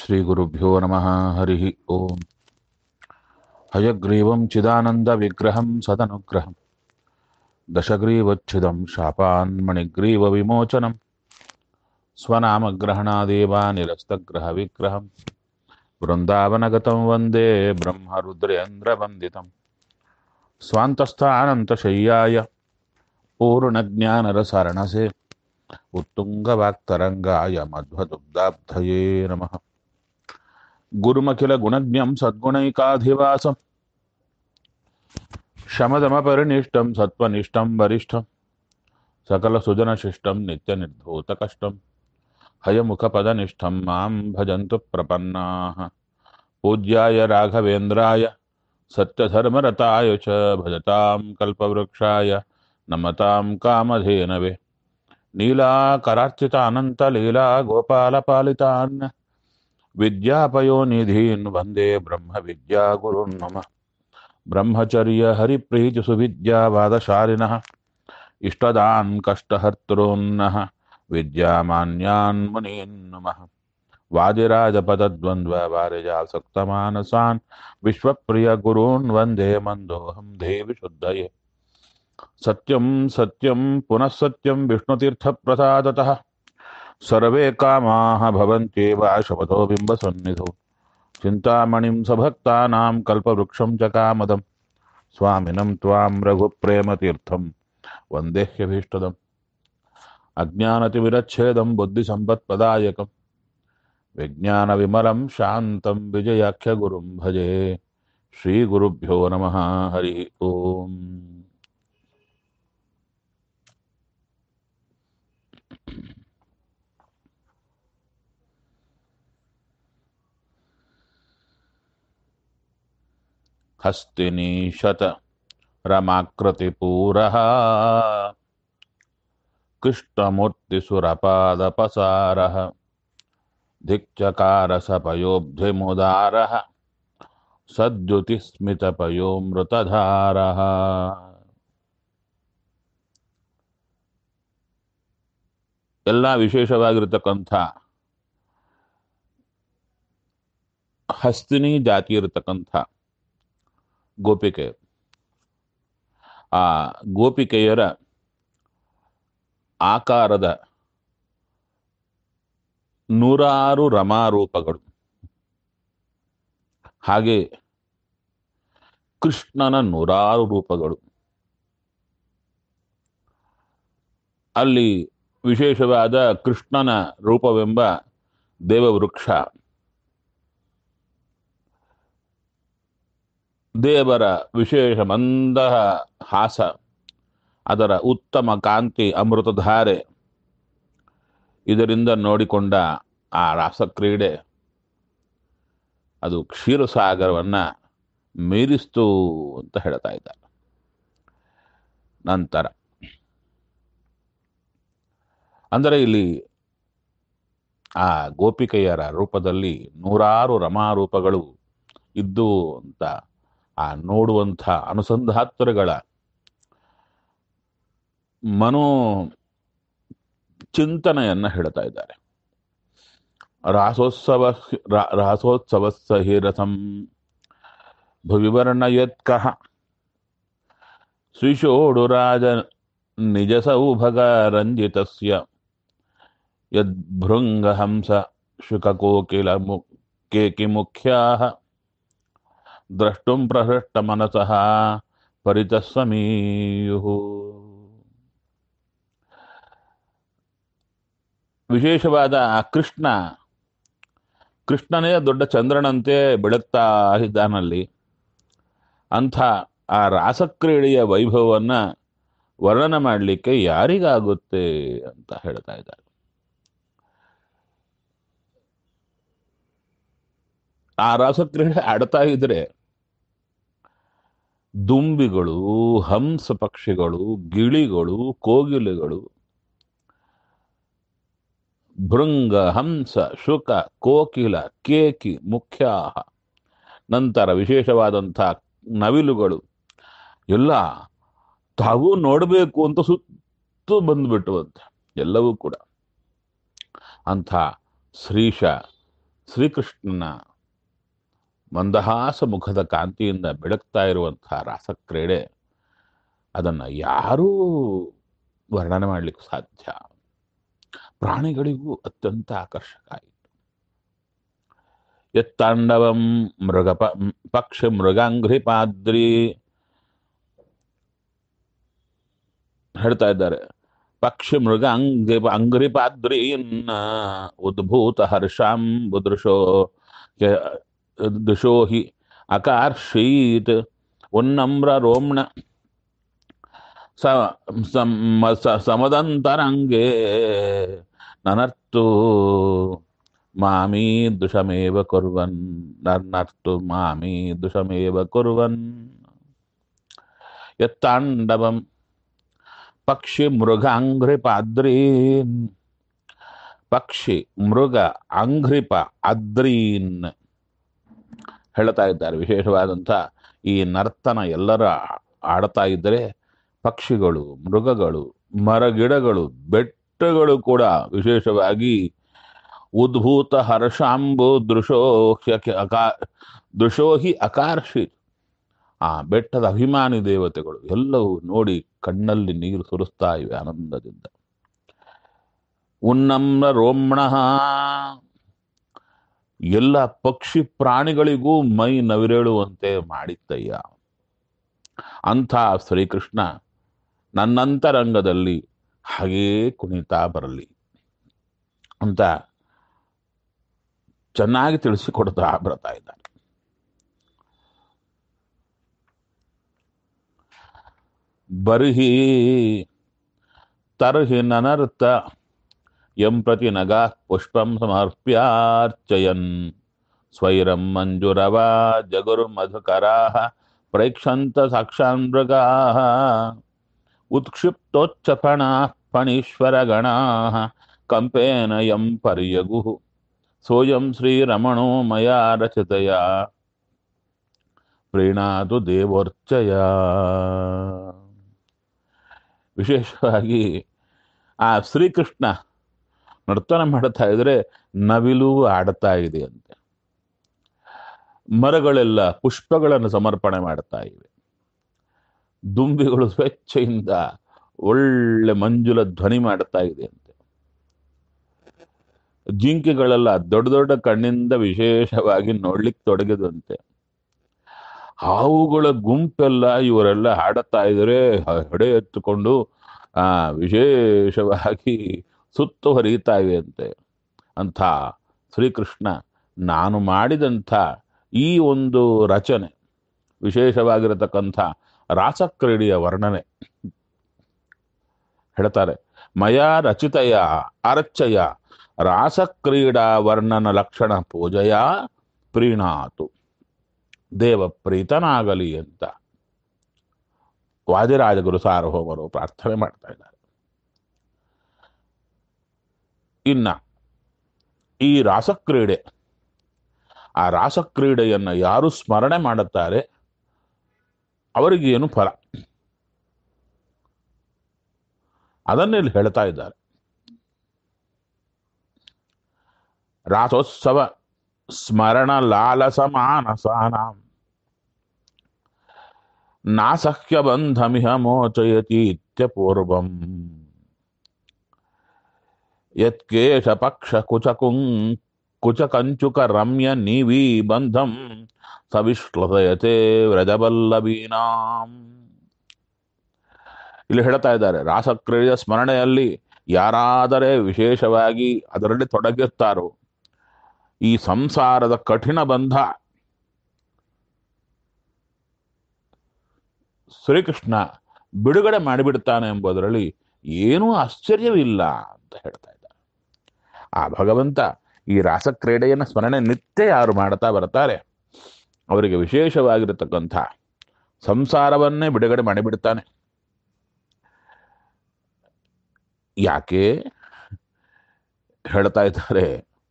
श्रीगुरुभ्यो नमः हरिः ओम् हयग्रीवं चिदानन्दविग्रहं सदनुग्रहं दशग्रीवच्छिदं शापान्मणिग्रीवविमोचनं स्वनामग्रहणादेवा निरस्तग्रहविग्रहं वृन्दावनगतं वन्दे ब्रह्मरुद्रेन्द्रवन्दितं स्वान्तस्थानन्तशय्याय पूर्णज्ञानरसरणसे उत्तुङ्गवाक्तरङ्गाय मध्वदुग्धाब्धये नमः गुरुमखिलगुणज्ञं सद्गुणैकाधिवासं शमदमपरिनिष्टं सत्त्वनिष्ठं वरिष्ठं सकलसुजनशिष्टं नित्यनिर्धूतकष्टं हयमुखपदनिष्ठं मां भजन्तु प्रपन्नाः पूज्याय राघवेन्द्राय सत्यधर्मरताय च भजतां कल्पवृक्षाय नमतां कामधेनवे नीलाकरार्चितानन्तलीला गोपालपालितान् विद्यापयोनिधीन् वन्दे ब्रह्मविद्यागुरुन् मम ब्रह्मचर्यहरिप्रीतिसुविद्यावादशालिनः इष्टदान् कष्टहर्तॄन्नः विद्यामान्यान् मुनीन् नमः वादिराजपदद्वन्द्ववारिजासक्तमानसान् विश्वप्रियगुरून् वन्दे मन्दोऽहं देवि शुद्धये सत्यं सत्यं पुनः सत्यं विष्णुतीर्थप्रसादतः सर्वे कामाः भवन्त्येव शपथो बिम्बसन्निधौ चिन्तामणिं सभक्तानां कल्पवृक्षं च कामदं स्वामिनं त्वां रघुप्रेमतीर्थं वन्देह्यभीष्टदम् अज्ञानतिविरच्छेदं बुद्धिसम्पत्पदायकं विज्ञानविमलं शान्तं विजयाख्यगुरुं भजे श्रीगुरुभ्यो नमः हरिः ओम् हस्तिनीशत रमाकृतिपूरः कृष्णमूर्तिसुरपादपसारः धिक्चकारसपयोब्धिमुदारः सद्युतिस्मितपयोमृतधारः ಎಲ್ಲ ವಿಶೇಷವಾಗಿರತಕ್ಕಂಥ ಹಸ್ತಿನಿ ಜಾತಿ ಇರತಕ್ಕಂಥ ಗೋಪಿಕೆ ಆ ಗೋಪಿಕೆಯರ ಆಕಾರದ ನೂರಾರು ರಮಾರೂಪಗಳು ಹಾಗೆ ಕೃಷ್ಣನ ನೂರಾರು ರೂಪಗಳು ಅಲ್ಲಿ ವಿಶೇಷವಾದ ಕೃಷ್ಣನ ರೂಪವೆಂಬ ದೇವವೃಕ್ಷ ದೇವರ ವಿಶೇಷ ಮಂದ ಹಾಸ ಅದರ ಉತ್ತಮ ಕಾಂತಿ ಅಮೃತಧಾರೆ ಇದರಿಂದ ನೋಡಿಕೊಂಡ ಆ ರಾಸಕ್ರೀಡೆ ಅದು ಕ್ಷೀರಸಾಗರವನ್ನ ಮೀರಿಸ್ತು ಅಂತ ಹೇಳ್ತಾ ಇದ್ದಾರೆ ನಂತರ ಅಂದರೆ ಇಲ್ಲಿ ಆ ಗೋಪಿಕೆಯರ ರೂಪದಲ್ಲಿ ನೂರಾರು ರಮಾರೂಪಗಳು ಇದ್ದು ಅಂತ ಆ ನೋಡುವಂಥ ಅನುಸಂಧಾತೃಗಳ ಮನೋ ಚಿಂತನೆಯನ್ನ ಹೇಳ್ತಾ ಇದ್ದಾರೆ ರಾಸೋತ್ಸವ ರಾಸೋತ್ಸವ ಸಹಿರಸಂ ಭುವಿವರ್ಣಯತ್ಕಃ ಸ್ವಿಷೋಡುರಾಜ ನಿಜ ಸೌಭಗ ರಂಜಿತಸ್ಯ ಯದ್ಭೃಂಗಹಂಸ ಶುಕಕೋಕಿಲ ಮು ಕೇಕಿ ಮುಖ್ಯಾಹ ದ್ರಷ್ಟುಂ ಪ್ರಹೃಷ್ಟ ಮನಸಃ ಪರಿತಸ್ವಮೀಯು ವಿಶೇಷವಾದ ಆ ಕೃಷ್ಣ ಕೃಷ್ಣನೇ ದೊಡ್ಡ ಚಂದ್ರನಂತೆ ಬೆಳಗ್ತಾ ಇದ್ದಾನಲ್ಲಿ ಅಂಥ ಆ ರಾಸಕ್ರೀಡೆಯ ವೈಭವವನ್ನ ವರ್ಣನ ಮಾಡಲಿಕ್ಕೆ ಯಾರಿಗಾಗುತ್ತೆ ಅಂತ ಹೇಳ್ತಾ ಇದ್ದಾರೆ ಆ ರಾಸಕ್ರೀಡೆ ಆಡ್ತಾ ಇದ್ರೆ ದುಂಬಿಗಳು ಹಂಸ ಪಕ್ಷಿಗಳು ಗಿಳಿಗಳು ಕೋಗಿಲೆಗಳು ಭೃಂಗ ಹಂಸ ಶುಕ ಕೋಕಿಲ ಕೇಕಿ ಮುಖ್ಯ ನಂತರ ವಿಶೇಷವಾದಂಥ ನವಿಲುಗಳು ಎಲ್ಲ ತಾವು ನೋಡಬೇಕು ಅಂತ ಸುತ್ತು ಬಂದ್ಬಿಟ್ಟು ಅಂತ ಎಲ್ಲವೂ ಕೂಡ ಅಂಥ ಶ್ರೀಶ ಶ್ರೀಕೃಷ್ಣನ ಮಂದಹಾಸ ಮುಖದ ಕಾಂತಿಯಿಂದ ಬೆಳಗ್ತಾ ಇರುವಂತಹ ರಾಸಕ್ರೀಡೆ ಅದನ್ನು ಯಾರೂ ವರ್ಣನೆ ಮಾಡಲಿಕ್ಕೆ ಸಾಧ್ಯ ಪ್ರಾಣಿಗಳಿಗೂ ಅತ್ಯಂತ ಆಕರ್ಷಕ ಆಯಿತು ಎತ್ತಾಂಡವಂ ಮೃಗ ಪಕ್ಷಿ ಮೃಗಾಂಘ್ರಿಪಾದ್ರಿ ಹೇಳ್ತಾ ಇದ್ದಾರೆ ಪಕ್ಷಿ ಮೃಗ ಅಂಗ್ರಿ ಅಂಗ್ರಿಪಾದ್ರೀನ್ನ ಉದ್ಭೂತ ಹರ್ಷಾಂಬುದೃಶೋ ದೃಶೋ ಹಿ ಅಕಾರ್ಷೀತ್ ಉನ್ನಮ್ರ ರೋಮ್ಣ ಸ ಸಮ- ಸ- ಸಮದಂತರಂಗೆ ನನರ್ತು ಮಾಮೀ ದೃಶಮೇವ ಕುರ್ವನ್ ನರ್ನರ್ತು ಮಾಮೀ ದೃಶಮೇವ ಕುರ್ವನ್ ಯತ್ತಾಂಡವಂ ಪಕ್ಷಿ ಮೃಗ ಅಂಘ್ರಿಪ ಅದ್ರೀನ್ ಪಕ್ಷಿ ಮೃಗ ಅಂಘ್ರಿಪ ಅದ್ರೀನ್ ಹೇಳ್ತಾ ಇದ್ದಾರೆ ವಿಶೇಷವಾದಂಥ ಈ ನರ್ತನ ಎಲ್ಲರ ಆಡ್ತಾ ಇದ್ದರೆ ಪಕ್ಷಿಗಳು ಮೃಗಗಳು ಮರಗಿಡಗಳು ಬೆಟ್ಟಗಳು ಕೂಡ ವಿಶೇಷವಾಗಿ ಉದ್ಭೂತ ಹರ್ಷಾಂಬು ದೃಶೋ ಹ್ಯ- ಅಕಾ ದೃಶೋ ಹಿ ಅಕಾರ್ಷಿ ಆ ಬೆಟ್ಟದ ಅಭಿಮಾನಿ ದೇವತೆಗಳು ಎಲ್ಲವೂ ನೋಡಿ ಕಣ್ಣಲ್ಲಿ ನೀರು ಸುರಿಸ್ತಾ ಇವೆ ಆನಂದದಿಂದ ಉನ್ನಮ್ರ ರೋಮ್ಣ ಎಲ್ಲ ಪಕ್ಷಿ ಪ್ರಾಣಿಗಳಿಗೂ ಮೈ ನವಿರೇಳುವಂತೆ ಮಾಡಿತ್ತಯ್ಯ ಅಂಥ ಶ್ರೀಕೃಷ್ಣ ನನ್ನಂತರಂಗದಲ್ಲಿ ಹಾಗೇ ಕುಣಿತಾ ಬರಲಿ ಅಂತ ಚೆನ್ನಾಗಿ ತಿಳಿಸಿಕೊಡ್ತಾ ಬರ್ತಾ ಇದ್ದಾನೆ ಬರ್ಹಿ ತರ್ಹಿ ನನರ್ಥ ಯಂ ಪ್ರತಿ ನಗಾ ಪುಷ್ಪಂ ಸಮರ್ಪ್ಯಾರ್ಚಯನ್ ಸ್ವೈರಂ ಮಂಜುರವಾ ಜಗುರು ಮಧುಕರಾ ಪ್ರೇಕ್ಷಂತ ಸಾಕ್ಷಾನ್ ಮೃಗಾ ಉತ್ಕ್ಷಿಪ್ತೋಚ್ಚಫಣ ಫಣೀಶ್ವರ ಗಣಾ ಕಂಪೇನ ಯಂ ಪರ್ಯಗು ಸೋಯಂ ಶ್ರೀರಮಣೋ ಮಯಾ ರಚಿತಯ ಪ್ರೀಣಾತು ದೇವೋರ್ಚಯ ವಿಶೇಷವಾಗಿ ಆ ಶ್ರೀಕೃಷ್ಣ ನರ್ತನ ಮಾಡ್ತಾ ಇದ್ರೆ ನವಿಲು ಆಡ್ತಾ ಇದೆ ಅಂತೆ ಮರಗಳೆಲ್ಲ ಪುಷ್ಪಗಳನ್ನು ಸಮರ್ಪಣೆ ಮಾಡ್ತಾ ಇವೆ ದುಂಬಿಗಳು ಸ್ವೇಚ್ಛೆಯಿಂದ ಒಳ್ಳೆ ಮಂಜುಲ ಧ್ವನಿ ಮಾಡ್ತಾ ಇದೆ ಅಂತೆ ಜಿಂಕೆಗಳೆಲ್ಲ ದೊಡ್ಡ ದೊಡ್ಡ ಕಣ್ಣಿಂದ ವಿಶೇಷವಾಗಿ ನೋಡ್ಲಿಕ್ಕೆ ತೊಡಗಿದಂತೆ ಹಾವುಗಳ ಗುಂಪೆಲ್ಲ ಇವರೆಲ್ಲ ಹಾಡುತ್ತಾ ಇದ್ರೆ ಹೊಡೆ ಎತ್ತುಕೊಂಡು ಆ ವಿಶೇಷವಾಗಿ ಸುತ್ತುವರಿಯುತ್ತಾ ಇವೆ ಅಂತೆ ಅಂಥ ಶ್ರೀಕೃಷ್ಣ ನಾನು ಮಾಡಿದಂಥ ಈ ಒಂದು ರಚನೆ ವಿಶೇಷವಾಗಿರತಕ್ಕಂಥ ರಾಸಕ್ರೀಡೆಯ ವರ್ಣನೆ ಹೇಳ್ತಾರೆ ಮಯಾ ರಚಿತಯ ಅರ್ಚಯ ರಾಸಕ್ರೀಡಾ ವರ್ಣನ ಲಕ್ಷಣ ಪೂಜೆಯ ಪ್ರೀಣಾತು ದೇವ ಪ್ರೀತನಾಗಲಿ ಅಂತ ವಾದಿರಾಜಗುರು ಸಾರ್ವಭೌಮರು ಪ್ರಾರ್ಥನೆ ಮಾಡ್ತಾ ಇದ್ದಾರೆ ಇನ್ನ ಈ ರಾಸಕ್ರೀಡೆ ಆ ರಾಸಕ್ರೀಡೆಯನ್ನು ಯಾರು ಸ್ಮರಣೆ ಮಾಡುತ್ತಾರೆ ಅವರಿಗೇನು ಫಲ ಅದನ್ನೇ ಇಲ್ಲಿ ಹೇಳ್ತಾ ಇದ್ದಾರೆ ರಾಸೋತ್ಸವ ಸ್ಮರಣ ಲಾಲಸ ಮಾನಸಾನಾಂ ನಾಸಹ್ಯ ಬಂಧಮಿಹ ಮೋಚಯತಿ ಇತ್ಯಪೂರ್ವಂ ಯತ್ಕೇಶ ಪಕ್ಷ ಕುಚಕುಂ ಕುಚಕಂಚುಕ ರಮ್ಯ ನೀವೀ ಬಂಧಂ ಸವಿಶ್ಲತಯತೆ ವ್ರಜಬಲ್ಲವೀನಾಂ ಇಲ್ಲಿ ಹೇಳ್ತಾ ಇದ್ದಾರೆ ರಾಸಕ್ರಿಯೆಯ ಸ್ಮರಣೆಯಲ್ಲಿ ಯಾರಾದರೆ ವಿಶೇಷವಾಗಿ ಅದರಲ್ಲಿ ತೊಡಗಿರ್ತಾರೋ ಈ ಸಂಸಾರದ ಕಠಿಣ ಬಂಧ ಶ್ರೀಕೃಷ್ಣ ಬಿಡುಗಡೆ ಮಾಡಿಬಿಡ್ತಾನೆ ಎಂಬುದರಲ್ಲಿ ಏನೂ ಆಶ್ಚರ್ಯವಿಲ್ಲ ಅಂತ ಹೇಳ್ತಾ ಇದ್ದಾರೆ ಆ ಭಗವಂತ ಈ ರಾಸಕ್ರೀಡೆಯನ್ನು ಸ್ಮರಣೆ ನಿತ್ಯ ಯಾರು ಮಾಡ್ತಾ ಬರ್ತಾರೆ ಅವರಿಗೆ ವಿಶೇಷವಾಗಿರತಕ್ಕಂಥ ಸಂಸಾರವನ್ನೇ ಬಿಡುಗಡೆ ಮಾಡಿಬಿಡ್ತಾನೆ ಯಾಕೆ ಹೇಳ್ತಾ ಇದ್ದಾರೆ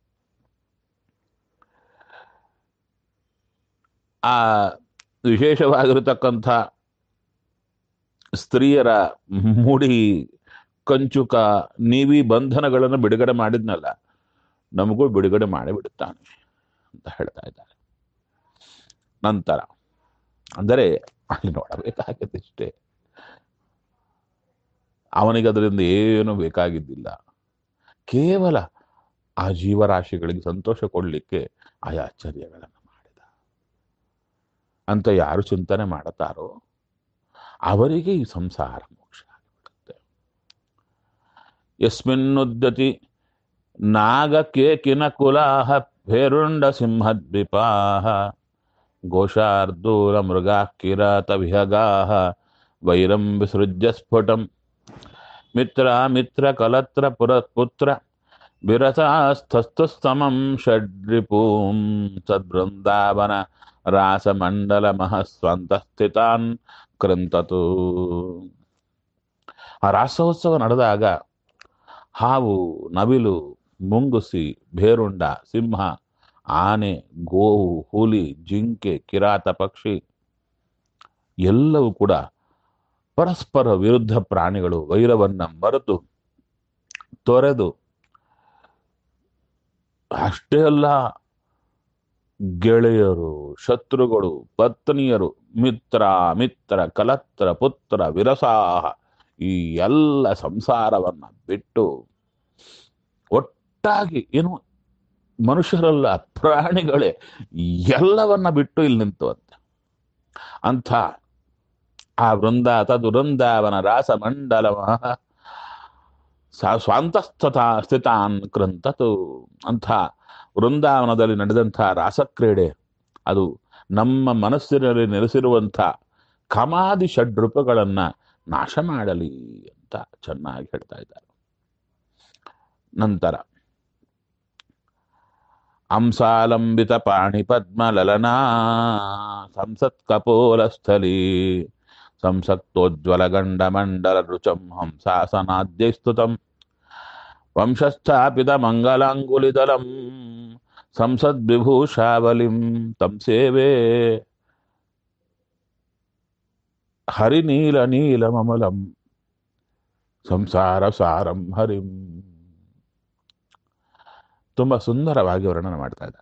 ಆ ವಿಶೇಷವಾಗಿರತಕ್ಕಂಥ ಸ್ತ್ರೀಯರ ಮುಡಿ ಕಂಚುಕ ನೀವಿ ಬಂಧನಗಳನ್ನು ಬಿಡುಗಡೆ ಮಾಡಿದ್ನಲ್ಲ ನಮಗೂ ಬಿಡುಗಡೆ ಮಾಡಿಬಿಡುತ್ತಾನೆ ಅಂತ ಹೇಳ್ತಾ ಇದ್ದಾರೆ ನಂತರ ಅಂದರೆ ಅಲ್ಲಿ ನೋಡಬೇಕಾಗಿದ್ದಿಷ್ಟೇ ಅವನಿಗೆ ಅದರಿಂದ ಏನು ಬೇಕಾಗಿದ್ದಿಲ್ಲ ಕೇವಲ ಆ ಜೀವರಾಶಿಗಳಿಗೆ ಸಂತೋಷ ಕೊಡಲಿಕ್ಕೆ ಆ ಆಶ್ಚರ್ಯಗಳನ್ನು ಮಾಡಿದ ಅಂತ ಯಾರು ಚಿಂತನೆ ಮಾಡುತ್ತಾರೋ ಅವರಿಗೆ ಈ ಸಂಸಾರ ಮೋಕ್ಷ ಆಗಿಬಿಡುತ್ತೆ ಯಸ್ಮಿನ್ನುದ್ಯತಿ ನಾಗ ಕೇಕಿನ ಕುಲಾಹ ಭೇರುಂಡ ಸಿಂಹದ್ವಿಪಾಹ ಘೋಷಾರ್ದೂಲ ಮೃಗಾ ಕಿರಾತ ವಿಹಗಾಹ ವೈರಂ ವಿಸೃಜ್ಯ ಸ್ಫುಟಂ ಮಿತ್ರ ಮಿತ್ರ ಕಲತ್ರ ಪುರ ಪುತ್ರ ವಿರಸಾಸ್ಥಸ್ತಮಂ ಷಡ್ರಿಪೂಂ ಸದ್ಬೃಂದಾವನ ರಾಸಮಂಡಲ ಮಹಸ್ವಂತಸ್ಥಿತಾನ್ ಕೃಂತತು ಆ ರಾಸೋತ್ಸವ ನಡೆದಾಗ ಹಾವು ನವಿಲು ಮುಂಗುಸಿ ಭೇರುಂಡ ಸಿಂಹ ಆನೆ ಗೋವು ಹುಲಿ ಜಿಂಕೆ ಕಿರಾತ ಪಕ್ಷಿ ಎಲ್ಲವೂ ಕೂಡ ಪರಸ್ಪರ ವಿರುದ್ಧ ಪ್ರಾಣಿಗಳು ವೈರವನ್ನ ಮರೆತು ತೊರೆದು ಅಷ್ಟೇ ಅಲ್ಲ ಗೆಳೆಯರು ಶತ್ರುಗಳು ಪತ್ನಿಯರು ಮಿತ್ರ ಮಿತ್ರ ಕಲತ್ರ ಪುತ್ರ ವಿರಸಾಹ ಈ ಎಲ್ಲ ಸಂಸಾರವನ್ನ ಬಿಟ್ಟು ಒಟ್ಟಾಗಿ ಏನು ಮನುಷ್ಯರಲ್ಲ ಪ್ರಾಣಿಗಳೇ ಎಲ್ಲವನ್ನ ಬಿಟ್ಟು ಇಲ್ಲಿ ನಿಂತುವಂತೆ ಅಂಥ ಆ ವೃಂದ ತದು ವೃಂದಾವನ ರಾಸ ಮಂಡಲ ಸ್ವಾಂತಸ್ಥತಾ ಸ್ಥಿತಾನ್ ಕೃಂತತು ಅಂಥ ವೃಂದಾವನದಲ್ಲಿ ನಡೆದಂಥ ರಾಸಕ್ರೀಡೆ ಅದು ನಮ್ಮ ಮನಸ್ಸಿನಲ್ಲಿ ನೆಲೆಸಿರುವಂಥ ಕಮಾದಿ ಷಡ್ರೂಪಗಳನ್ನ ನಾಶ ಮಾಡಲಿ ಅಂತ ಚೆನ್ನಾಗಿ ಹೇಳ್ತಾ ಇದ್ದಾರೆ ನಂತರ ಅಂಸಾಲಂಬಿತ ಪಾಣಿ ಪದ್ಮಲಲನಾ ಸಂಸತ್ ಕಪೋಲಸ್ಥಲಿ ಸಂಸಕ್ತೋಜ್ವಲ ಗಂಡ ಮಂಡಲ ರುಚಂ ಹಂಸಾಸನಾದ್ಯಸ್ತುತಂ ವಂಶಸ್ಥಾಪಿತ ಮಂಗಲಾಂಗುಲಿದಲಂ ಸಂಸದ್ವಿಭೂಷಾವಲಿಂ ತಂ ಸೇವೆ ಹರಿನೀಲ ನೀಲಮಮಲಂ ಸಂಸಾರ ಸಾರಂ ಹರಿಂ ತುಂಬಾ ಸುಂದರವಾಗಿ ವರ್ಣನೆ ಮಾಡ್ತಾ ಇದ್ದಾರೆ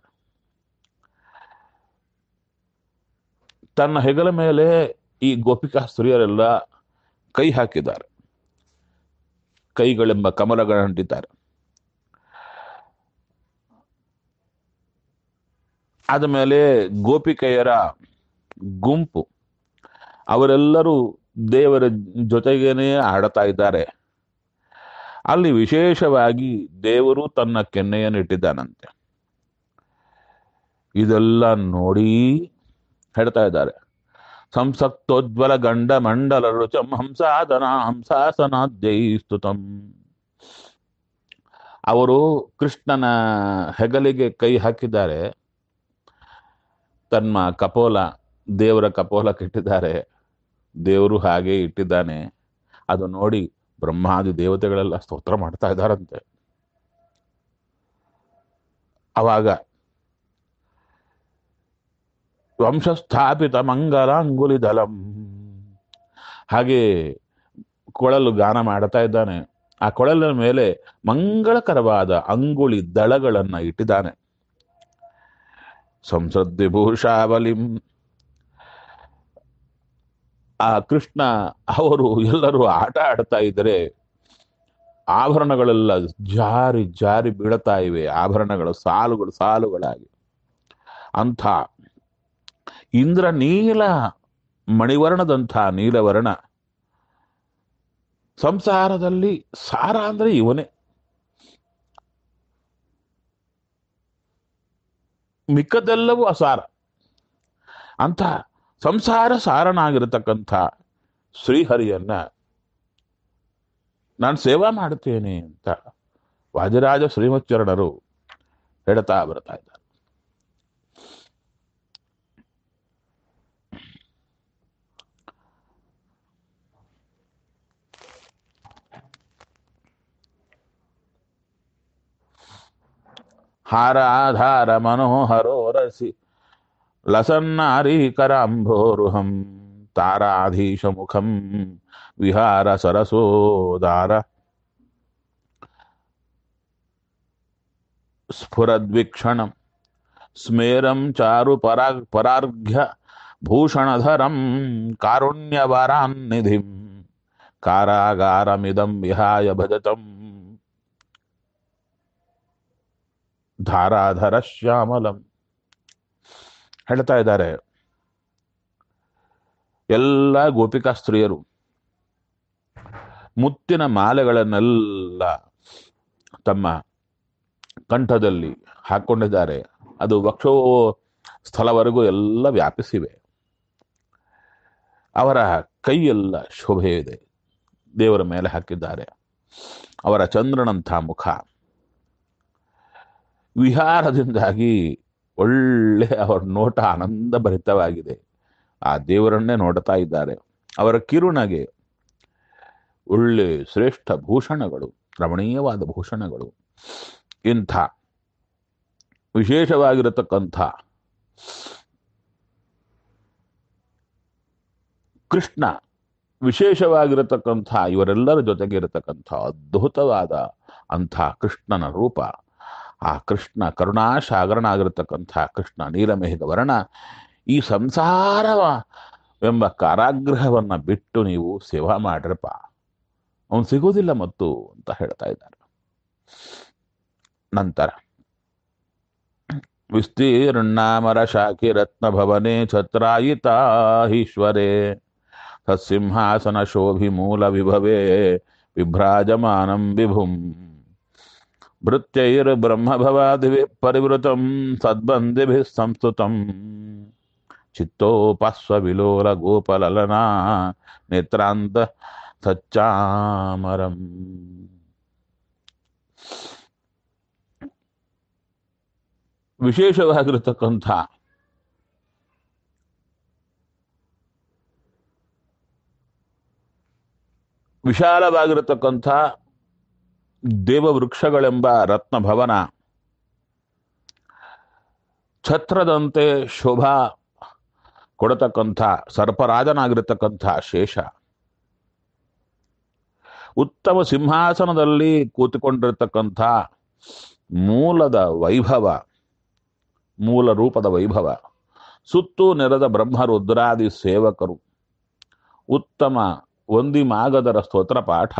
ತನ್ನ ಹೆಗಲ ಮೇಲೆ ಈ ಗೋಪಿಕಾ ಸ್ತ್ರೀಯರೆಲ್ಲ ಕೈ ಹಾಕಿದ್ದಾರೆ ಕೈಗಳೆಂಬ ಕಮಲಗಳಂಟಿದ್ದಾರೆ ಆದಮೇಲೆ ಗೋಪಿಕೆಯರ ಗುಂಪು ಅವರೆಲ್ಲರೂ ದೇವರ ಜೊತೆಗೇನೆ ಆಡ್ತಾ ಇದ್ದಾರೆ ಅಲ್ಲಿ ವಿಶೇಷವಾಗಿ ದೇವರು ತನ್ನ ಕೆನ್ನೆಯನ್ನು ಇಟ್ಟಿದ್ದಾನಂತೆ ಇದೆಲ್ಲ ನೋಡಿ ಹೇಳ್ತಾ ಇದ್ದಾರೆ ಸಂಸಕ್ತೋಜ್ವಲ ಗಂಡ ಮಂಡಲ ರುಚಂ ಹಂಸಾದನ ಹಂಸಾಸನಾದ್ಯೈಸ್ತುತಂ ಅವರು ಕೃಷ್ಣನ ಹೆಗಲಿಗೆ ಕೈ ಹಾಕಿದ್ದಾರೆ ತನ್ನ ಕಪೋಲ ದೇವರ ಕಪೋಲಕ್ಕೆ ಇಟ್ಟಿದ್ದಾರೆ ದೇವರು ಹಾಗೆ ಇಟ್ಟಿದ್ದಾನೆ ಅದು ನೋಡಿ ಬ್ರಹ್ಮಾದಿ ದೇವತೆಗಳೆಲ್ಲ ಸ್ತೋತ್ರ ಮಾಡ್ತಾ ಇದ್ದಾರಂತೆ ಅವಾಗ ವಂಶಸ್ಥಾಪಿತ ಮಂಗಲ ಅಂಗುಲಿ ದಲಂ ಹಾಗೆ ಕೊಳಲು ಗಾನ ಮಾಡ್ತಾ ಇದ್ದಾನೆ ಆ ಕೊಳಲಿನ ಮೇಲೆ ಮಂಗಳಕರವಾದ ಅಂಗುಳಿ ದಳಗಳನ್ನ ಇಟ್ಟಿದ್ದಾನೆ ಸಂಸದ್ವಿಭೂಷಾವಲಿಂ ಆ ಕೃಷ್ಣ ಅವರು ಎಲ್ಲರೂ ಆಟ ಆಡ್ತಾ ಇದ್ದರೆ ಆಭರಣಗಳೆಲ್ಲ ಜಾರಿ ಜಾರಿ ಬೀಳ್ತಾ ಇವೆ ಆಭರಣಗಳ ಸಾಲುಗಳು ಸಾಲುಗಳಾಗಿ ಅಂಥ ಇಂದ್ರ ನೀಲ ಮಣಿವರ್ಣದಂಥ ನೀಲವರ್ಣ ಸಂಸಾರದಲ್ಲಿ ಸಾರ ಅಂದ್ರೆ ಇವನೇ ಮಿಕ್ಕದೆಲ್ಲವೂ ಅಸಾರ ಅಂತ ಸಂಸಾರ ಸಾರನಾಗಿರತಕ್ಕಂಥ ಶ್ರೀಹರಿಯನ್ನ ನಾನು ಸೇವಾ ಮಾಡುತ್ತೇನೆ ಅಂತ ವಾದಿರಾಜ ಶ್ರೀಮಚ್ಚರಣರು ಹೇಳ್ತಾ ಬರ್ತಾ ಇದ್ದಾರೆ ಹಾರಾಧಾರ ಮನೋಹರೋರಸಿ ಲಸನ್ನಾರೀಕರಾಂಭೋರುಹಂ ತಾರಾಧೀಶ ಮುಖಂ ವಿಹಾರ ಸರಸೋದಾರ ಸ್ಫುರದ್ವೀಕ್ಷಣಂ ಸ್ಮೇರಂ ಚಾರು ಪರಾ ಪರಾರ್ಘ್ಯ ಭೂಷಣಧರಂ ಕಾರುಣ್ಯವಾರಾನ್ನಿಧಿಂ ಕಾರಾಗಾರಮಿದಂ ವಿಹಾಯ ಭಜತಂ ಧಾರಾಧರ ಶ್ಯಾಮಲಂ ಹೇಳ್ತಾ ಇದ್ದಾರೆ ಎಲ್ಲ ಗೋಪಿಕಾ ಸ್ತ್ರೀಯರು ಮುತ್ತಿನ ಮಾಲೆಗಳನ್ನೆಲ್ಲ ತಮ್ಮ ಕಂಠದಲ್ಲಿ ಹಾಕೊಂಡಿದ್ದಾರೆ ಅದು ವಕ್ಷೋ ಸ್ಥಳವರೆಗೂ ಎಲ್ಲ ವ್ಯಾಪಿಸಿವೆ ಅವರ ಕೈಯೆಲ್ಲ ಶೋಭೆ ಇದೆ ದೇವರ ಮೇಲೆ ಹಾಕಿದ್ದಾರೆ ಅವರ ಚಂದ್ರನಂಥ ಮುಖ ವಿಹಾರದಿಂದಾಗಿ ಒಳ್ಳೆ ಅವರ ನೋಟ ಆನಂದ ಭರಿತವಾಗಿದೆ ಆ ದೇವರನ್ನೇ ನೋಡ್ತಾ ಇದ್ದಾರೆ ಅವರ ಕಿರುನಗೆ ಒಳ್ಳೆ ಶ್ರೇಷ್ಠ ಭೂಷಣಗಳು ರಮಣೀಯವಾದ ಭೂಷಣಗಳು ಇಂಥ ವಿಶೇಷವಾಗಿರತಕ್ಕಂಥ ಕೃಷ್ಣ ವಿಶೇಷವಾಗಿರತಕ್ಕಂಥ ಇವರೆಲ್ಲರ ಜೊತೆಗೆ ಇರತಕ್ಕಂಥ ಅದ್ಭುತವಾದ ಅಂಥ ಕೃಷ್ಣನ ರೂಪ ಆ ಕೃಷ್ಣ ಕರುಣಾಸಾಗರನಾಗಿರತಕ್ಕಂಥ ಕೃಷ್ಣ ನೀಲಮೇಘ ವರ್ಣ ಈ ಸಂಸಾರವ ಎಂಬ ಕಾರಾಗೃಹವನ್ನ ಬಿಟ್ಟು ನೀವು ಸೇವಾ ಮಾಡ್ರಪ್ಪ ಅವನು ಸಿಗೋದಿಲ್ಲ ಮತ್ತು ಅಂತ ಹೇಳ್ತಾ ಇದ್ದಾರೆ ನಂತರ ವಿಸ್ತೀರ್ಣಾಮರ ಶಾಖಿ ರತ್ನ ಭವನೆ ಛತ್ರಾಯಿತಾಹೀಶ್ವರೇ ತತ್ಸಿಂಹಾಸನ ಶೋಭಿ ಮೂಲ ವಿಭವೇ ವಿಭ್ರಾಜಮಾನಂ ವಿಭುಂ ಭೃತ್ಯೈರ್ ಬ್ರಹ್ಮಭವಾದಿಭಿ ಪರಿವೃತಂ ಸದ್ಬಂದಿಭಿಃ ಸಂಸ್ತುತಂ ಚಿತ್ತೋಪಾಸ್ವ ವಿಲೋಲ ಗೋಪಲಲನಾ ನೇತ್ರಾಂತ ಸಚ್ಚಾಮರಂ ವಿಶೇಷವಾಗಿರತಕ್ಕಂಥ ವಿಶಾಲವಾಗಿರತಕ್ಕಂಥ ದೇವವೃಕ್ಷಗಳೆಂಬ ರತ್ನಭವನ ಛತ್ರದಂತೆ ಶೋಭಾ ಕೊಡತಕ್ಕಂಥ ಸರ್ಪರಾಜನಾಗಿರತಕ್ಕಂಥ ಶೇಷ ಉತ್ತಮ ಸಿಂಹಾಸನದಲ್ಲಿ ಕೂತುಕೊಂಡಿರತಕ್ಕಂಥ ಮೂಲದ ವೈಭವ ಮೂಲ ರೂಪದ ವೈಭವ ಸುತ್ತು ನೆರೆದ ಬ್ರಹ್ಮರುದ್ರಾದಿ ಸೇವಕರು ಉತ್ತಮ ಒಂದಿಮಾಗದರ ಸ್ತೋತ್ರ ಪಾಠ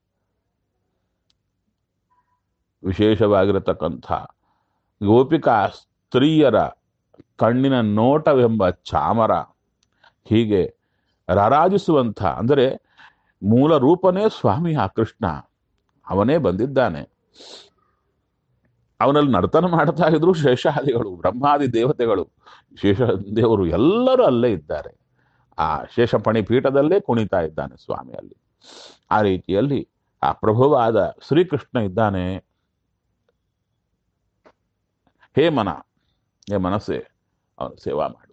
ವಿಶೇಷವಾಗಿರತಕ್ಕಂಥ ಗೋಪಿಕಾ ಸ್ತ್ರೀಯರ ಕಣ್ಣಿನ ನೋಟವೆಂಬ ಚಾಮರ ಹೀಗೆ ರಾರಾಜಿಸುವಂಥ ಅಂದರೆ ಮೂಲ ರೂಪನೇ ಸ್ವಾಮಿ ಆ ಕೃಷ್ಣ ಅವನೇ ಬಂದಿದ್ದಾನೆ ಅವನಲ್ಲಿ ನರ್ತನ ಮಾಡ್ತಾ ಇದ್ರು ಶೇಷಾದಿಗಳು ಬ್ರಹ್ಮಾದಿ ದೇವತೆಗಳು ಶೇಷ ದೇವರು ಎಲ್ಲರೂ ಅಲ್ಲೇ ಇದ್ದಾರೆ ಆ ಶೇಷಪಣಿ ಪೀಠದಲ್ಲೇ ಕುಣಿತಾ ಇದ್ದಾನೆ ಸ್ವಾಮಿ ಅಲ್ಲಿ ಆ ರೀತಿಯಲ್ಲಿ ಆ ಪ್ರಭುವಾದ ಶ್ರೀಕೃಷ್ಣ ಇದ್ದಾನೆ ಹೇ ಮನ ಹೇ ಮನಸ್ಸೆ ಅವನು ಸೇವಾ ಮಾಡು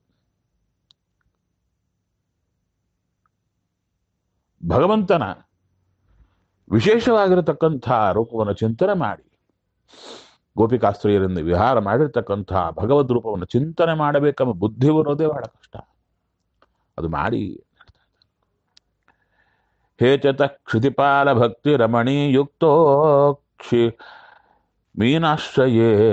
ಭಗವಂತನ ವಿಶೇಷವಾಗಿರತಕ್ಕಂಥ ರೂಪವನ್ನು ಚಿಂತನೆ ಮಾಡಿ ಗೋಪಿಕಾಸ್ತ್ರೀಯರಿಂದ ವಿಹಾರ ಮಾಡಿರ್ತಕ್ಕಂಥ ಭಗವದ್ ರೂಪವನ್ನು ಚಿಂತನೆ ಮಾಡಬೇಕೆಂಬ ಬುದ್ಧಿ ಬರೋದೇ ಬಹಳ ಕಷ್ಟ ಅದು ಮಾಡಿ ಹೇ ಚತ ಕ್ಷಿತಿಪಾಲ ಭಕ್ತಿ ರಮಣೀ ಯುಕ್ತೋ ಕ್ಷಿ ಮೀನಾಶ್ರಯೇ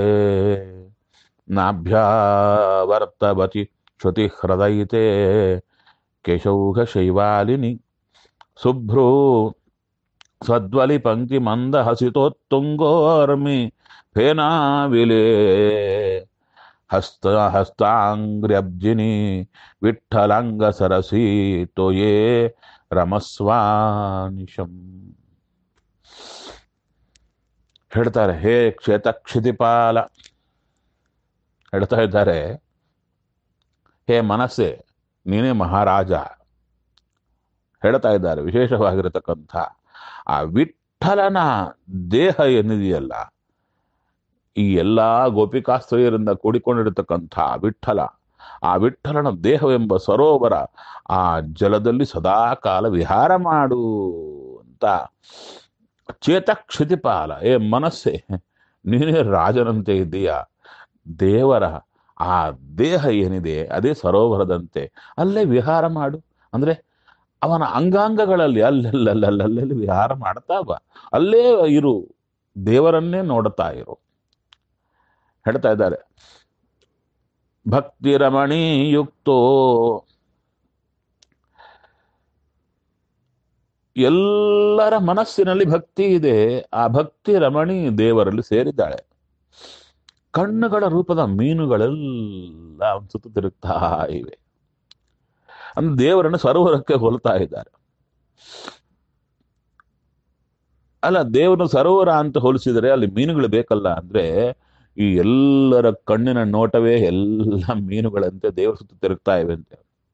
ನಾಭ್ಯಾವರ್ತವತಿ ಶ್ರುತಿ ಹೃದಯಿತೆ ಕೇಶೌಘ ಶೈವಾಲಿನಿ ಶುಭ್ರೂ ಸದ್ವಲಿ ಪಂಕ್ತಿ ಮಂದ ಹಸಿತೋತ್ತುಂಗೋರ್ಮಿ ಫೇನಾವಿಲೆ ಹಸ್ತ ಹಸ್ತಾಂಗ್ರ್ಯಬ್ಜಿನಿ ವಿಠ್ಠಲಾಂಗ ಸರಸಿ ತೋಯೇ ರಮಸ್ವಾನಿಶಂ ಹೇಳ್ತಾರೆ ಹೇ ಕ್ಷೇತ ಕ್ಷಿತಿಪಾಲ ಹೇಳ್ತಾ ಇದ್ದಾರೆ ಹೇ ಮನಸ್ಸೆ ನೀನೇ ಮಹಾರಾಜ ಹೇಳ್ತಾ ಇದ್ದಾರೆ ವಿಶೇಷವಾಗಿರತಕ್ಕಂಥ ಆ ವಿಠಲನ ದೇಹ ಏನಿದೆಯಲ್ಲ ಈ ಎಲ್ಲ ಗೋಪಿಕಾಸ್ತ್ರೀಯರಿಂದ ಕೂಡಿಕೊಂಡಿರತಕ್ಕಂಥ ವಿಠಲ ಆ ವಿಠಲನ ದೇಹವೆಂಬ ಸರೋವರ ಆ ಜಲದಲ್ಲಿ ಸದಾ ಕಾಲ ವಿಹಾರ ಮಾಡು ಅಂತ ಚೇತ ಕ್ಷಿತಿಪಾಲ ಏ ಮನಸ್ಸೆ ನೀನೇ ರಾಜನಂತೆ ಇದ್ದೀಯ ದೇವರ ಆ ದೇಹ ಏನಿದೆ ಅದೇ ಸರೋವರದಂತೆ ಅಲ್ಲೇ ವಿಹಾರ ಮಾಡು ಅಂದ್ರೆ ಅವನ ಅಂಗಾಂಗಗಳಲ್ಲಿ ಅಲ್ಲೆಲ್ಲಲ್ಲಲ್ಲಿ ವಿಹಾರ ಮಾಡ್ತಾ ಬಾ ಅಲ್ಲೇ ಇರು ದೇವರನ್ನೇ ನೋಡ್ತಾ ಇರು ಹೇಳ್ತಾ ಇದ್ದಾರೆ ಭಕ್ತಿರಮಣೀಯುಕ್ತೋ ಎಲ್ಲರ ಮನಸ್ಸಿನಲ್ಲಿ ಭಕ್ತಿ ಇದೆ ಆ ಭಕ್ತಿ ರಮಣಿ ದೇವರಲ್ಲಿ ಸೇರಿದ್ದಾಳೆ ಕಣ್ಣುಗಳ ರೂಪದ ಮೀನುಗಳೆಲ್ಲ ಅವನ ಸುತ್ತ ತಿರುಗ್ತಾ ಇವೆ ಅಂದ್ರೆ ದೇವರನ್ನು ಸರೋವರಕ್ಕೆ ಹೋಲ್ತಾ ಇದ್ದಾರೆ ಅಲ್ಲ ದೇವರನ್ನು ಸರೋವರ ಅಂತ ಹೋಲಿಸಿದರೆ ಅಲ್ಲಿ ಮೀನುಗಳು ಬೇಕಲ್ಲ ಅಂದ್ರೆ ಈ ಎಲ್ಲರ ಕಣ್ಣಿನ ನೋಟವೇ ಎಲ್ಲ ಮೀನುಗಳಂತೆ ದೇವರ ಸುತ್ತ ತಿರುಗ್ತಾ ಇವೆ ಅಂತೆ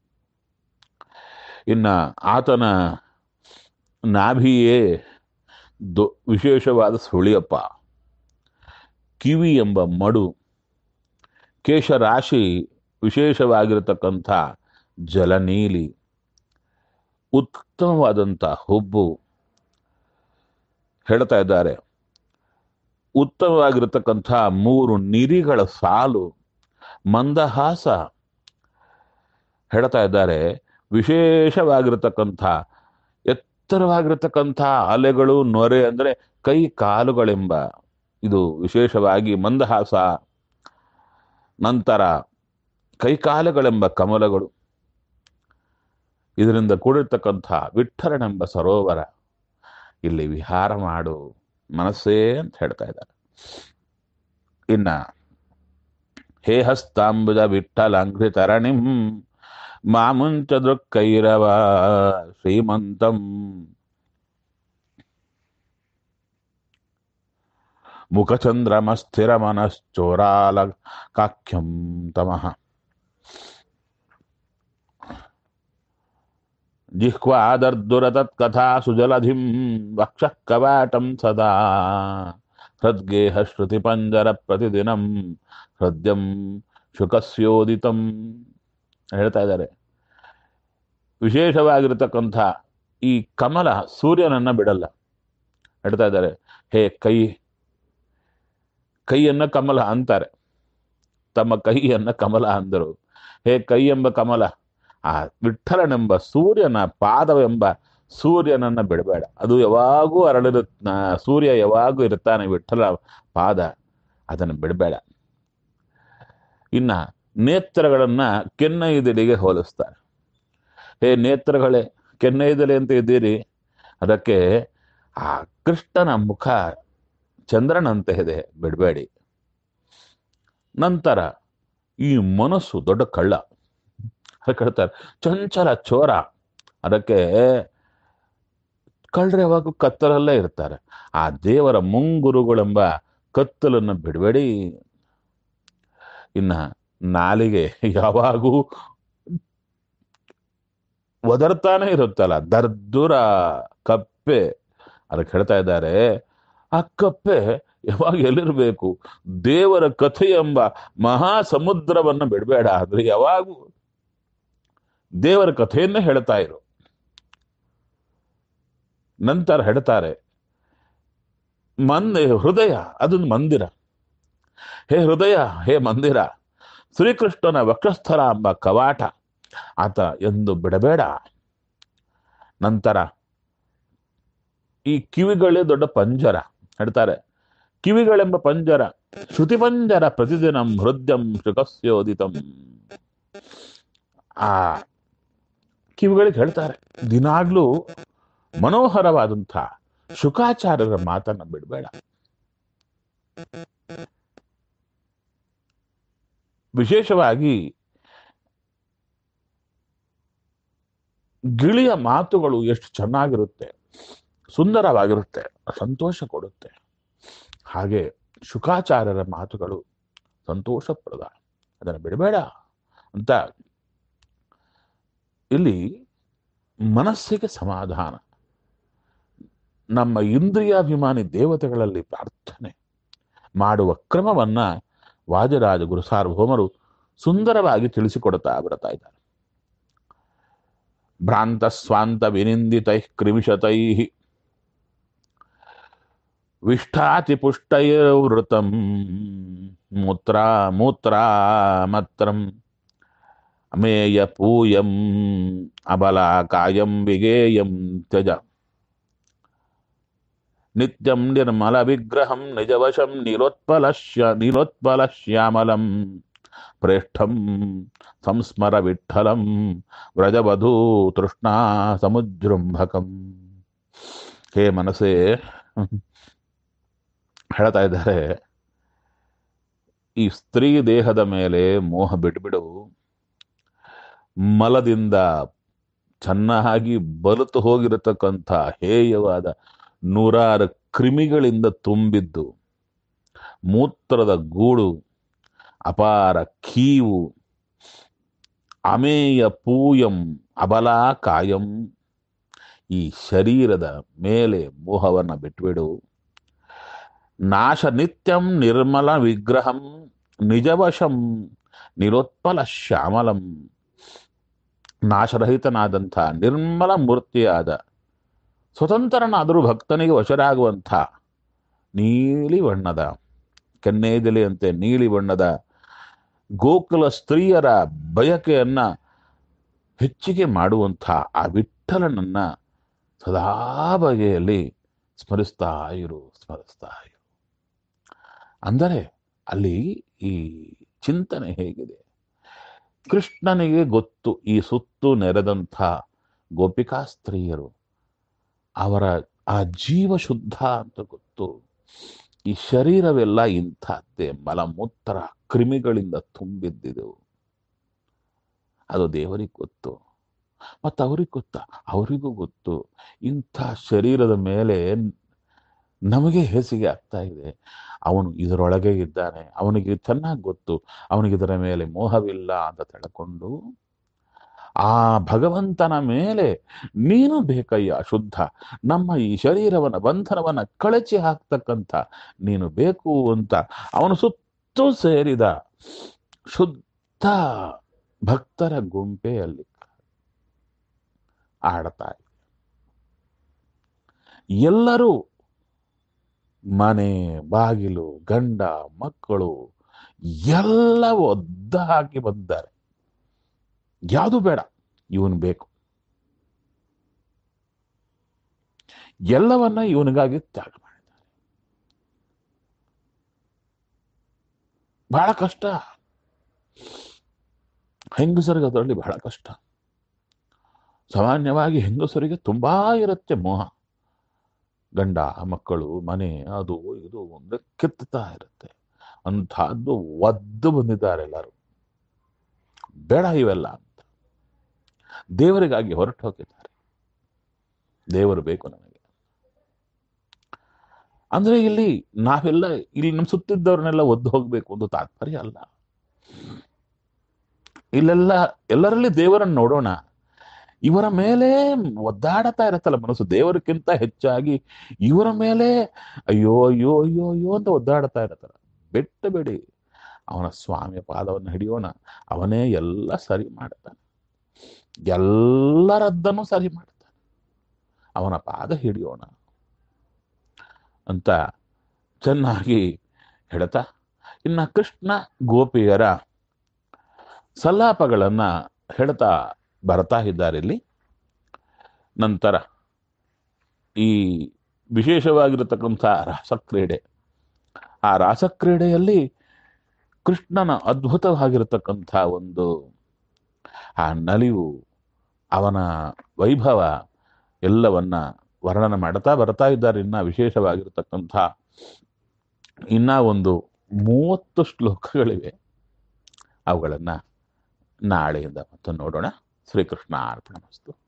ಇನ್ನ ಆತನ ನಾಭಿಯೇ ದೊ ವಿಶೇಷವಾದ ಸುಳಿಯಪ್ಪ ಕಿವಿ ಎಂಬ ಮಡು ಕೇಶರಾಶಿ ವಿಶೇಷವಾಗಿರತಕ್ಕಂಥ ಜಲನೀಲಿ ಉತ್ತಮವಾದಂಥ ಹುಬ್ಬು ಹೇಳ್ತಾ ಇದ್ದಾರೆ ಉತ್ತಮವಾಗಿರತಕ್ಕಂಥ ಮೂರು ನಿರಿಗಳ ಸಾಲು ಮಂದಹಾಸ ಹೇಳ್ತಾ ಇದ್ದಾರೆ ವಿಶೇಷವಾಗಿರತಕ್ಕಂಥ ಎತ್ತರವಾಗಿರತಕ್ಕಂಥ ಅಲೆಗಳು ನೊರೆ ಅಂದರೆ ಕೈ ಕಾಲುಗಳೆಂಬ ಇದು ವಿಶೇಷವಾಗಿ ಮಂದಹಾಸ ನಂತರ ಕೈಕಾಲುಗಳೆಂಬ ಕಮಲಗಳು ಇದರಿಂದ ಕೂಡಿರ್ತಕ್ಕಂಥ ವಿಠಲನೆಂಬ ಸರೋವರ ಇಲ್ಲಿ ವಿಹಾರ ಮಾಡು ಮನಸ್ಸೇ ಅಂತ ಹೇಳ್ತಾ ಇದ್ದಾರೆ ಇನ್ನ ಹೇ ಹಸ್ತಾಂಬುಜ ವಿಠಲಾಂಘ್ರಿತರಣಿಂ ಮಾಮುಂಚ ದೃಕ್ಕೈರವ ಶ್ರೀಮಂತಂ ಮುಖಚಂದ್ರಮಸ್ಥಿರ ಮನಶ್ಚೋರಾಲ ಕಾಖ್ಯಂ ತಮಃ ಜಿಹ್ವಾದರ್ದುರತತ್ಕಥಾ ಸುಜಲಧಿಂ ವಕ್ಷಃ ಕವಾಟಂ ಸದಾ ಹೃದ್ಗೇಹ ಶ್ರುತಿಪಂಜರ ಪ್ರತಿದಿನಂ ಹೃದಯಂ ಶುಕಸ್ಯೋದಿತಂ ಹೇಳ್ತಾ ಇದ್ದಾರೆ ವಿಶೇಷವಾಗಿರತಕ್ಕಂಥ ಈ ಕಮಲ ಸೂರ್ಯನನ್ನ ಬಿಡಲ್ಲ ಹೇಳ್ತಾ ಇದ್ದಾರೆ ಹೇ ಕೈ ಕೈಯನ್ನ ಕಮಲ ಅಂತಾರೆ ತಮ್ಮ ಕೈಯನ್ನ ಕಮಲ ಅಂದರು ಹೇ ಕೈ ಎಂಬ ಕಮಲ ಆ ವಿಠಲನೆಂಬ ಸೂರ್ಯನ ಪಾದವೆಂಬ ಸೂರ್ಯನನ್ನ ಬಿಡಬೇಡ ಅದು ಯಾವಾಗೂ ಅರಳಿರು ಸೂರ್ಯ ಯಾವಾಗೂ ಇರ್ತಾನೆ ವಿಠಲ ಪಾದ ಅದನ್ನು ಬಿಡಬೇಡ ಇನ್ನ ನೇತ್ರಗಳನ್ನ ಕೆನ್ನೈದಲಿಗೆ ಹೋಲಿಸ್ತಾರೆ ಹೇ ನೇತ್ರಗಳೇ ಕೆನ್ನೈದಲೆ ಅಂತ ಇದ್ದೀರಿ ಅದಕ್ಕೆ ಆ ಕೃಷ್ಣನ ಮುಖ ಚಂದ್ರನಂತೆ ಇದೆ ಬಿಡಬೇಡಿ ನಂತರ ಈ ಮನಸ್ಸು ದೊಡ್ಡ ಕಳ್ಳ ಅದಕ್ಕೆ ಹೇಳ್ತಾರೆ ಚಂಚಲ ಚೋರ ಅದಕ್ಕೆ ಕಳ್ಳರು ಯಾವಾಗ ಕತ್ತಲಲ್ಲೇ ಇರ್ತಾರೆ ಆ ದೇವರ ಮುಂಗುರುಗಳೆಂಬ ಕತ್ತಲನ್ನು ಬಿಡಬೇಡಿ ಇನ್ನ ನಾಲಿಗೆ ಯಾವಾಗೂ ಒದರ್ತಾನೆ ಇರುತ್ತಲ್ಲ ದರ್ದುರ ಕಪ್ಪೆ ಅದಕ್ಕೆ ಹೇಳ್ತಾ ಇದ್ದಾರೆ ಆ ಕಪ್ಪೆ ಯಾವಾಗ ಎಲ್ಲಿರ್ಬೇಕು ದೇವರ ಕಥೆ ಎಂಬ ಮಹಾ ಸಮುದ್ರವನ್ನು ಬಿಡಬೇಡ ಆದ್ರೆ ಯಾವಾಗೂ ದೇವರ ಕಥೆಯನ್ನೇ ಹೇಳ್ತಾ ಇರು ನಂತರ ಹೇಳ್ತಾರೆ ಮಂದ ಹೃದಯ ಅದೊಂದು ಮಂದಿರ ಹೇ ಹೃದಯ ಹೇ ಮಂದಿರ ಶ್ರೀಕೃಷ್ಣನ ವಕ್ಷಸ್ಥಲ ಎಂಬ ಕವಾಟ ಆತ ಎಂದು ಬಿಡಬೇಡ ನಂತರ ಈ ಕಿವಿಗಳೇ ದೊಡ್ಡ ಪಂಜರ ಹೇಳ್ತಾರೆ ಕಿವಿಗಳೆಂಬ ಪಂಜರ ಶ್ರುತಿ ಪಂಜರ ಪ್ರತಿದಿನಂ ಹೃದಯಂ ಶುಕಸ್ಯೋದಿತಂ ಆ ಕಿವಿಗಳಿಗೆ ಹೇಳ್ತಾರೆ ದಿನಾಗ್ಲೂ ಮನೋಹರವಾದಂಥ ಶುಕಾಚಾರ್ಯರ ಮಾತನ್ನ ಬಿಡಬೇಡ ವಿಶೇಷವಾಗಿ ಗಿಳಿಯ ಮಾತುಗಳು ಎಷ್ಟು ಚೆನ್ನಾಗಿರುತ್ತೆ ಸುಂದರವಾಗಿರುತ್ತೆ ಸಂತೋಷ ಕೊಡುತ್ತೆ ಹಾಗೆ ಶುಕಾಚಾರ್ಯರ ಮಾತುಗಳು ಸಂತೋಷಪ್ರದ ಅದನ್ನು ಬಿಡಬೇಡ ಅಂತ ಇಲ್ಲಿ ಮನಸ್ಸಿಗೆ ಸಮಾಧಾನ ನಮ್ಮ ಇಂದ್ರಿಯಾಭಿಮಾನಿ ದೇವತೆಗಳಲ್ಲಿ ಪ್ರಾರ್ಥನೆ ಮಾಡುವ ಕ್ರಮವನ್ನ ವಾಜರಾಜ ಗುರು ಸಾರ್ವಭೌಮರು ಸುಂದರವಾಗಿ ತಿಳಿಸಿಕೊಡ್ತಾ ಬರ್ತಾ ಇದ್ದಾರೆ ಭ್ರಾಂತ ಸ್ವಾಂತ ವಿನಿಂದಿತೈ ಕ್ರಿಮಿಶತೈ ವಿಷ್ಠಾತಿ ಪುಷ್ಟೈರ್ವೃತಂ ಮೂತ್ರ ಮೂತ್ರ ಮತ್ರಂ ಅಮೇಯ ಪೂಯಂ ಅಬಲ ಕಾಯಂ ವಿಗೇಯಂ ತ್ಯಜ ನಿತ್ಯಂ ನಿರ್ಮಲ ವಿಗ್ರಹಂ ನಿಜವಶಂ ನೀಲೋತ್ಪಲಶ್ಯ ನೀಲೋತ್ಪಲ ಶ್ಯಾಮಲಂ ಪ್ರೇಷ್ಠಂ ಸಂಸ್ಮರ ವಿಠಲಂ ವ್ರಜವಧೂ ತೃಷ್ಣಾ ಸಮುಜೃಂಭಕಂ ಹೇ ಮನಸ್ಸೇ ಹೇಳ್ತಾ ಇದ್ದಾರೆ ಈ ಸ್ತ್ರೀ ದೇಹದ ಮೇಲೆ ಮೋಹ ಬಿಟ್ಬಿಡು ಮಲದಿಂದ ಚೆನ್ನಾಗಿ ಬಲುತು ಹೋಗಿರತಕ್ಕಂಥ ಹೇಯವಾದ ನೂರಾರು ಕ್ರಿಮಿಗಳಿಂದ ತುಂಬಿದ್ದು ಮೂತ್ರದ ಗೂಡು ಅಪಾರ ಕೀವು ಅಮೇಯ ಪೂಯಂ ಅಬಲಾ ಕಾಯಂ ಈ ಶರೀರದ ಮೇಲೆ ಮೋಹವನ್ನು ಬಿಟ್ಬಿಡು ನಾಶ ನಿತ್ಯಂ ನಿರ್ಮಲ ವಿಗ್ರಹಂ ನಿಜವಶಂ ನಿರೋತ್ಪಲ ಶ್ಯಾಮಲಂ ನಾಶರಹಿತನಾದಂಥ ನಿರ್ಮಲ ಮೂರ್ತಿಯಾದ ಸ್ವತಂತ್ರನಾದರೂ ಭಕ್ತನಿಗೆ ವಶರಾಗುವಂಥ ನೀಲಿ ಬಣ್ಣದ ಕೆನ್ನೇದೆಲೆಯಂತೆ ನೀಲಿ ಬಣ್ಣದ ಗೋಕುಲ ಸ್ತ್ರೀಯರ ಬಯಕೆಯನ್ನ ಹೆಚ್ಚಿಗೆ ಮಾಡುವಂಥ ಆ ವಿಠಲನನ್ನ ಸದಾ ಬಗೆಯಲ್ಲಿ ಸ್ಮರಿಸ್ತಾ ಇರು ಸ್ಮರಿಸ್ತಾ ಇರು ಅಂದರೆ ಅಲ್ಲಿ ಈ ಚಿಂತನೆ ಹೇಗಿದೆ ಕೃಷ್ಣನಿಗೆ ಗೊತ್ತು ಈ ಸುತ್ತು ನೆರೆದಂಥ ಗೋಪಿಕಾ ಸ್ತ್ರೀಯರು ಅವರ ಆ ಜೀವ ಶುದ್ಧ ಅಂತ ಗೊತ್ತು ಈ ಶರೀರವೆಲ್ಲ ಇಂಥದ್ದೇ ಮಲಮೂತ್ರ ಕ್ರಿಮಿಗಳಿಂದ ತುಂಬಿದ್ದಿದು ಅದು ದೇವರಿಗೆ ಗೊತ್ತು ಮತ್ತು ಅವ್ರಿಗೆ ಗೊತ್ತಾ ಅವರಿಗೂ ಗೊತ್ತು ಇಂಥ ಶರೀರದ ಮೇಲೆ ನಮಗೆ ಹೇಸಿಗೆ ಆಗ್ತಾ ಇದೆ ಅವನು ಇದರೊಳಗೆ ಇದ್ದಾನೆ ಅವನಿಗೆ ಚೆನ್ನಾಗಿ ಗೊತ್ತು ಅವನಿಗೆ ಇದರ ಮೇಲೆ ಮೋಹವಿಲ್ಲ ಅಂತ ತಿಳ್ಕೊಂಡು ಆ ಭಗವಂತನ ಮೇಲೆ ನೀನು ಬೇಕಯ್ಯ ಶುದ್ಧ ನಮ್ಮ ಈ ಶರೀರವನ್ನ ಬಂಧನವನ್ನ ಕಳಚಿ ಹಾಕ್ತಕ್ಕಂಥ ನೀನು ಬೇಕು ಅಂತ ಅವನು ಸುತ್ತು ಸೇರಿದ ಶುದ್ಧ ಭಕ್ತರ ಗುಂಪೆ ಅಲ್ಲಿ ಆಡ್ತಾ ಇದೆ ಎಲ್ಲರೂ ಮನೆ ಬಾಗಿಲು ಗಂಡ ಮಕ್ಕಳು ಎಲ್ಲ ಒದ್ದ ಹಾಕಿ ಬಂದಿದ್ದಾರೆ ಯಾವುದು ಬೇಡ ಇವನು ಬೇಕು ಎಲ್ಲವನ್ನ ಇವನಿಗಾಗಿ ತ್ಯಾಗ ಮಾಡಿದ್ದಾರೆ ಬಹಳ ಕಷ್ಟ ಹೆಂಗಸರಿಗೆ ಅದರಲ್ಲಿ ಬಹಳ ಕಷ್ಟ ಸಾಮಾನ್ಯವಾಗಿ ಹೆಂಗಸರಿಗೆ ತುಂಬಾ ಇರುತ್ತೆ ಮೋಹ ಗಂಡ ಮಕ್ಕಳು ಮನೆ ಅದು ಇದು ಒಂದು ಕಿತ್ತುತ್ತಾ ಇರುತ್ತೆ ಅಂಥದ್ದು ಒದ್ದು ಬಂದಿದ್ದಾರೆ ಎಲ್ಲರೂ ಬೇಡ ಇವೆಲ್ಲ ಅಂತ ದೇವರಿಗಾಗಿ ಹೊರಟು ಹೋಗಿದ್ದಾರೆ ದೇವರು ಬೇಕು ನನಗೆ ಅಂದ್ರೆ ಇಲ್ಲಿ ನಾವೆಲ್ಲ ಇಲ್ಲಿ ನಮ್ಮ ಸುತ್ತಿದ್ದವ್ರನ್ನೆಲ್ಲ ಒದ್ದು ಹೋಗ್ಬೇಕು ಒಂದು ತಾತ್ಪರ್ಯ ಅಲ್ಲ ಇಲ್ಲೆಲ್ಲ ಎಲ್ಲರಲ್ಲಿ ದೇವರನ್ನು ನೋಡೋಣ ಇವರ ಮೇಲೆ ಒದ್ದಾಡತಾ ಇರತ್ತಲ್ಲ ಮನಸ್ಸು ದೇವರಕ್ಕಿಂತ ಹೆಚ್ಚಾಗಿ ಇವರ ಮೇಲೆ ಅಯ್ಯೋ ಅಯ್ಯೋ ಅಯ್ಯೋ ಅಯ್ಯೋ ಅಂತ ಒದ್ದಾಡ್ತಾ ಇರತ್ತಲ್ಲ ಬಿಟ್ಟು ಬಿಡಿ ಅವನ ಸ್ವಾಮಿಯ ಪಾದವನ್ನು ಹಿಡಿಯೋಣ ಅವನೇ ಎಲ್ಲ ಸರಿ ಮಾಡ್ತಾನೆ ಎಲ್ಲರದ್ದನ್ನು ಸರಿ ಮಾಡ್ತಾನೆ ಅವನ ಪಾದ ಹಿಡಿಯೋಣ ಅಂತ ಚೆನ್ನಾಗಿ ಹೇಳ್ತಾ ಇನ್ನ ಕೃಷ್ಣ ಗೋಪಿಯರ ಸಲ್ಲಾಪಗಳನ್ನ ಹೇಳ್ತಾ ಬರ್ತಾ ಇದ್ದಾರೆ ಇಲ್ಲಿ ನಂತರ ಈ ವಿಶೇಷವಾಗಿರತಕ್ಕಂಥ ರಾಸಕ್ರೀಡೆ ಆ ರಾಸಕ್ರೀಡೆಯಲ್ಲಿ ಕೃಷ್ಣನ ಅದ್ಭುತವಾಗಿರತಕ್ಕಂಥ ಒಂದು ಆ ನಲಿವು ಅವನ ವೈಭವ ಎಲ್ಲವನ್ನ ವರ್ಣನೆ ಮಾಡ್ತಾ ಬರ್ತಾ ಇದ್ದಾರೆ ಇನ್ನ ವಿಶೇಷವಾಗಿರತಕ್ಕಂಥ ಇನ್ನ ಒಂದು ಮೂವತ್ತು ಶ್ಲೋಕಗಳಿವೆ ಅವುಗಳನ್ನ ನಾಳೆಯಿಂದ ಮತ್ತು ನೋಡೋಣ ಶ್ರೀಕೃಷ್ಣ ಅರ್ಪಣ